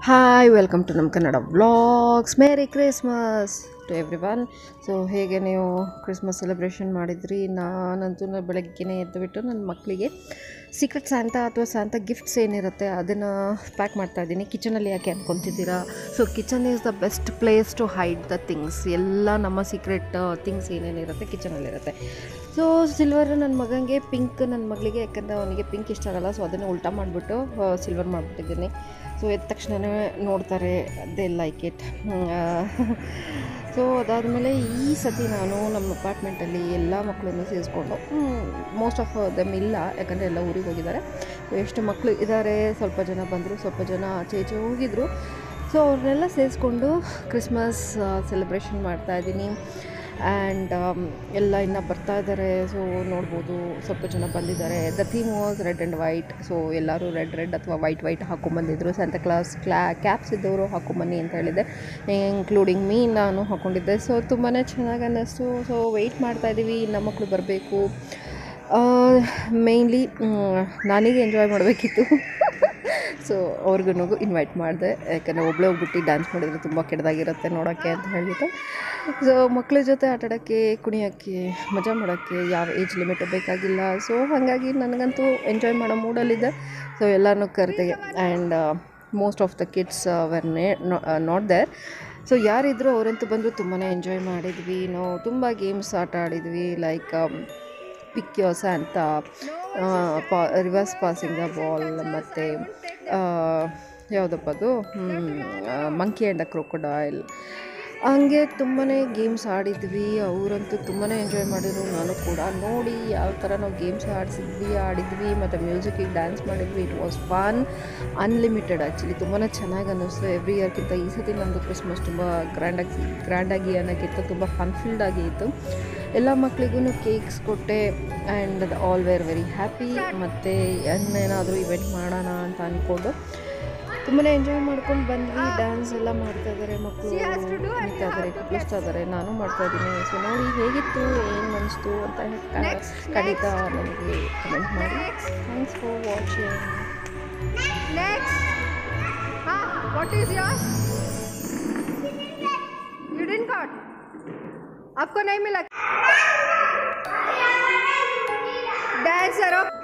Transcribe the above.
Hi welcome to ನಮ್ಮ Kannada vlogs merry Christmas to everyone so ಹೇಗೆ ನೀವು Christmas celebration ಮಾಡಿದ್ರಿ ನಾನಂತೂ ನ- ಬೆಳಗ್ಗೆನೇ ಎದ್ದುಬಿಟ್ಟು ನನ್ನ ಮಕ್ಕಳಿಗೆ ಸೀಕ್ರೆಟ್ ಸ್ಯಾಂತಾ ಅಥವಾ ಸ್ಯಾಂತಾ ಗಿಫ್ಟ್ಸ್ ಏನಿರುತ್ತೆ ಅದನ್ನು ಪ್ಯಾಕ್ ಮಾಡ್ತಾ ಇದ್ದೀನಿ ಕಿಚನಲ್ಲಿ ಯಾಕೆ ಅಂದ್ಕೊತಿದ್ದೀರಾ so kitchen is the best place to hide the things ಎಲ್ಲ ನಮ್ಮ ಸೀಕ್ರೆಟ್ ಥಿಂಗ್ಸ್ ಏನೇನಿರುತ್ತೆ ಕಿಚನಲ್ಲಿರುತ್ತೆ ಸೊ ಸಿಲ್ವರ್ ನನ್ನ ಮಗನಿಗೆ ಪಿಂಕ್ ನನ್ನ ಮಗಳಿಗೆ ಯಾಕಂದರೆ ಅವನಿಗೆ ಪಿಂಕ್ ಇಷ್ಟ ಆಗಲ್ಲ ಸೊ ಅದನ್ನು ಉಲ್ಟಾ ಮಾಡಿಬಿಟ್ಟು ಸಿಲ್ವರ್ ಮಾಡಿಬಿಟ್ಟಿದ್ದೀನಿ ಸೊ ಎದ್ದ ತಕ್ಷಣವೇ ನೋಡ್ತಾರೆ ದೇ ಲೈಕ್ ಇಟ್ ಸೊ ಅದಾದಮೇಲೆ ಈ ಸತಿ ನಾನು ನಮ್ಮ ಅಪಾರ್ಟ್ಮೆಂಟಲ್ಲಿ ಎಲ್ಲ ಮಕ್ಕಳನ್ನು ಸೇರಿಸ್ಕೊಂಡು ಮೋಸ್ಟ್ ಆಫ್ ದಮ್ ಇಲ್ಲ ಯಾಕಂದರೆ ಎಲ್ಲ ಊರಿಗೆ ಹೋಗಿದ್ದಾರೆ ಸೊ ಎಷ್ಟು ಮಕ್ಕಳು ಇದ್ದಾರೆ ಸ್ವಲ್ಪ ಜನ ಬಂದರು ಸ್ವಲ್ಪ ಜನ ಆಚೆ ಈಚೆ ಹೋಗಿದ್ರು ಸೊ ಅವ್ರನ್ನೆಲ್ಲ ಸೇರಿಸ್ಕೊಂಡು ಕ್ರಿಸ್ಮಸ್ ಸೆಲೆಬ್ರೇಷನ್ ಮಾಡ್ತಾಯಿದ್ದೀನಿ ಆ್ಯಂಡ್ ಎಲ್ಲ ಇನ್ನು ಬರ್ತಾ ಇದ್ದಾರೆ ಸೊ ನೋಡ್ಬೋದು ಸ್ವಲ್ಪ ಜನ ಬಂದಿದ್ದಾರೆ the theme was red and white so ಎಲ್ಲರೂ ರೆಡ್ ರೆಡ್ ಅಥವಾ ವೈಟ್ ವೈಟ್ ಹಾಕೊಂಬಂದಿದ್ರು ಸಂತ ಕ್ಲಾಸ್ ಕ್ಲಾ ಕ್ಯಾಪ್ಸ್ ಇದ್ದವರು ಹಾಕೊಂಬನ್ನಿ ಅಂತ ಹೇಳಿದೆ ಇನ್ಕ್ಲೂಡಿಂಗ್ ಮೀ ನಾನು ಹಾಕ್ಕೊಂಡಿದ್ದೆ ಸೊ ತುಂಬಾ ಚೆನ್ನಾಗಿ ಅನ್ನಿಸ್ತು ಸೊ ವೆಯ್ಟ್ ಮಾಡ್ತಾಯಿದ್ದೀವಿ ಇನ್ನು ಮಕ್ಕಳು ಬರಬೇಕು ಮೇಯ್ನ್ಲಿ ನಾನೀಗ ಎಂಜಾಯ್ ಮಾಡಬೇಕಿತ್ತು ಸೊ ಅವ್ರಿಗೂ ಇನ್ವೈಟ್ ಮಾಡಿದೆ ಯಾಕಂದರೆ ಒಬ್ಬಳೇ ಹೋಗ್ಬಿಟ್ಟು ಡ್ಯಾನ್ಸ್ ಮಾಡಿದರೆ ತುಂಬ ಕೆಟ್ಟದಾಗಿರುತ್ತೆ ನೋಡೋಕ್ಕೆ ಅಂತ ಹೇಳ್ಬಿಟ್ಟು ಸೊ ಮಕ್ಕಳ ಜೊತೆ ಆಟಾಡೋಕ್ಕೆ ಕುಣಿಯೋಕ್ಕೆ ಮಜಾ ಮಾಡೋಕ್ಕೆ ಯಾವ ಏಜ್ ಲಿಮಿಟ್ ಬೇಕಾಗಿಲ್ಲ ಸೊ ಹಾಗಾಗಿ ನನಗಂತೂ ಎಂಜಾಯ್ ಮಾಡೋ ಮೂಡಲ್ಲಿದ್ದೆ ಸೊ ಎಲ್ಲನೂ ಕರೆದೆ and most of the kids were ನೇ ನಾಟ್ ದೇರ್ ಸೊ ಯಾರಿದ್ರು ಅವರಂತೂ ಬಂದು ತುಂಬಾ ಎಂಜಾಯ್ ಮಾಡಿದ್ವಿ ನಾವು ತುಂಬ ಗೇಮ್ಸ್ ಆಟ ಆಡಿದ್ವಿ ಲೈಕ್ ಪಿಕ್ ಯೋಸ ಅಂತ ಪಾ ರಿವರ್ಸ್ ಪಾಸಿಂಗ್ ದ ಬಾಲ್ ಮತ್ತು ಯಾವುದಪ್ಪ ಅದು ಮಂಕಿ ಆ್ಯಂಡ್ ದ ಕ್ರೊಕೊಡೈಲ್ ಹಂಗೆ ತುಂಬಾ ಗೇಮ್ಸ್ ಆಡಿದ್ವಿ ಅವರಂತೂ ತುಂಬಾ ಎಂಜಾಯ್ ಮಾಡಿದ್ರು ನಾನು ಕೂಡ ನೋಡಿ ಯಾವ ಥರ ನಾವು ಗೇಮ್ಸ್ ಆಡಿಸಿದ್ವಿ ಆಡಿದ್ವಿ ಮತ್ತು ಮ್ಯೂಸಿಕಿಗೆ ಡ್ಯಾನ್ಸ್ ಮಾಡಿದ್ವಿ it was fun unlimited actually ತುಂಬಾ ಚೆನ್ನಾಗಿ ಅನ್ನಿಸ್ತು ಎವ್ರಿ ಇಯರ್ಗಿಂತ ಈ ಸತಿ ನಮ್ಮದು ಕ್ರಿಸ್ಮಸ್ ತುಂಬ ಗ್ರ್ಯಾಂಡಾಗಿ ಗ್ರ್ಯಾಂಡಾಗಿ ಅನ್ನೋಕ್ಕಿಂತ ತುಂಬ ಫನ್ಫಿಲ್ಡ್ ಆಗಿ ಇತ್ತು ಎಲ್ಲ ಮಕ್ಳಿಗೂ ಕೇಕ್ಸ್ ಕೊಟ್ಟೆ and all were very happy ಮತ್ತು ಇನ್ನೇನಾದರೂ ಇವೆಂಟ್ ಮಾಡೋಣ ಅಂತ ಅಂದ್ಕೊಂಡು ತುಂಬಾ ಎಂಜಾಯ್ ಮಾಡ್ಕೊಂಡು ಬಂದ್ವಿ ಡ್ಯಾನ್ಸ್ ಎಲ್ಲ ಮಾಡ್ತಾ ಇದ್ದಾರೆ ಮಕ್ಕಳು ಕುಣಿತಾ ಇದ್ದಾರೆ ಕುಪ್ಪಿಸ್ತಾ ಇದ್ದಾರೆ ನಾನು ಮಾಡ್ತಾ ಇದ್ದೀನಿ ಸೊ ನೋಡಿ ಹೇಗಿತ್ತು ಏನು ಅನಿಸ್ತು ಅಂತ ಕ- ಖಂಡಿತ ನನಗೆ ಕಮೆಂಟ್ ಮಾಡಿ thanks for watching Next. Ah, what is yours? You didn't got. आपको नहीं मिला डांसर